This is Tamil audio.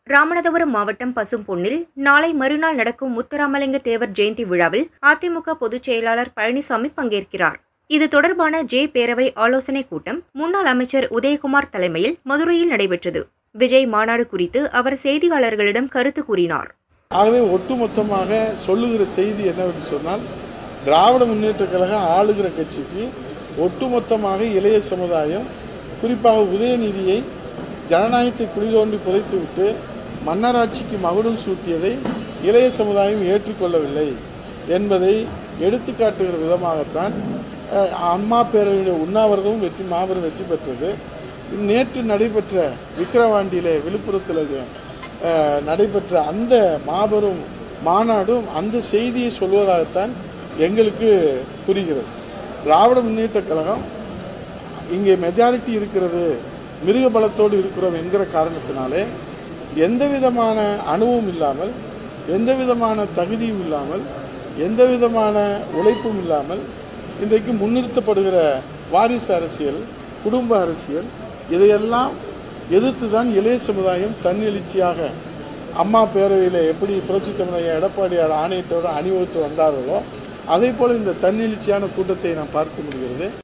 ராமநாதபுரம் மாவட்டம் பசும்பொன்னில் நாளை மறுநாள் நடக்கும் முத்துராமலிங்க தேவர் ஜெயந்தி விழாவில் அதிமுக பொதுச் செயலாளர் பழனிசாமி பங்கேற்கிறார் இது தொடர்பான ஜே பேரவை ஆலோசனைக் கூட்டம் முன்னாள் அமைச்சர் உதயகுமார் தலைமையில் மதுரையில் நடைபெற்றது விஜய் மாநாடு குறித்து அவர் செய்தியாளர்களிடம் கருத்து கூறினார் ஆகவே ஒட்டுமொத்தமாக சொல்லுகிற செய்தி என்னவென்று சொன்னால் திராவிட முன்னேற்றக் கழகம் ஆளுகிற கட்சிக்கு ஒட்டுமொத்தமாக இளைய சமுதாயம் குறிப்பாக உதயநிதியை ஜனநாயகத்தை குளிதோண்டி புதைத்துவிட்டு மன்னராட்சிக்கு மகுடம் சூட்டியதை இளைய சமுதாயம் ஏற்றுக்கொள்ளவில்லை என்பதை எடுத்துக்காட்டுகிற விதமாகத்தான் அஹ், அம்மா பேரவையுடைய உண்ணாவிரதமும் வெற்றி மாபெரும் வெற்றி பெற்றது நேற்று நடைபெற்ற விக்கிரவாண்டியிலே விழுப்புரத்தில் அஹ், நடைபெற்ற அந்த மாபெரும் மாநாடும் அந்த செய்தியை சொல்வதாகத்தான் எங்களுக்கு புரிகிறது திராவிட முன்னேற்றக் கழகம் இங்கே மெஜாரிட்டி இருக்கிறது மிருக பலத்தோடு இருக்கிறோம் என்கிற காரணத்தினாலே எந்த விதமான அணுவும் இல்லாமல் எந்த விதமான தகுதியும் இல்லாமல் எந்த விதமான உழைப்பும் இல்லாமல் இன்றைக்கு முன்னிறுத்தப்படுகிற வாரிசு அரசியல் குடும்ப அரசியல் இதையெல்லாம் எதிர்த்து தான் இளைய சமுதாயம் தன்னெழுச்சியாக அம்மா பேரவையில் எப்படி புரட்சி தமிழைய எடப்பாடியார் ஆணையத்தோடு அணிவகுத்து வந்தார்களோ அதே போல இந்த தன்னெழுச்சியான கூட்டத்தை நாம் பார்க்க முடிகிறது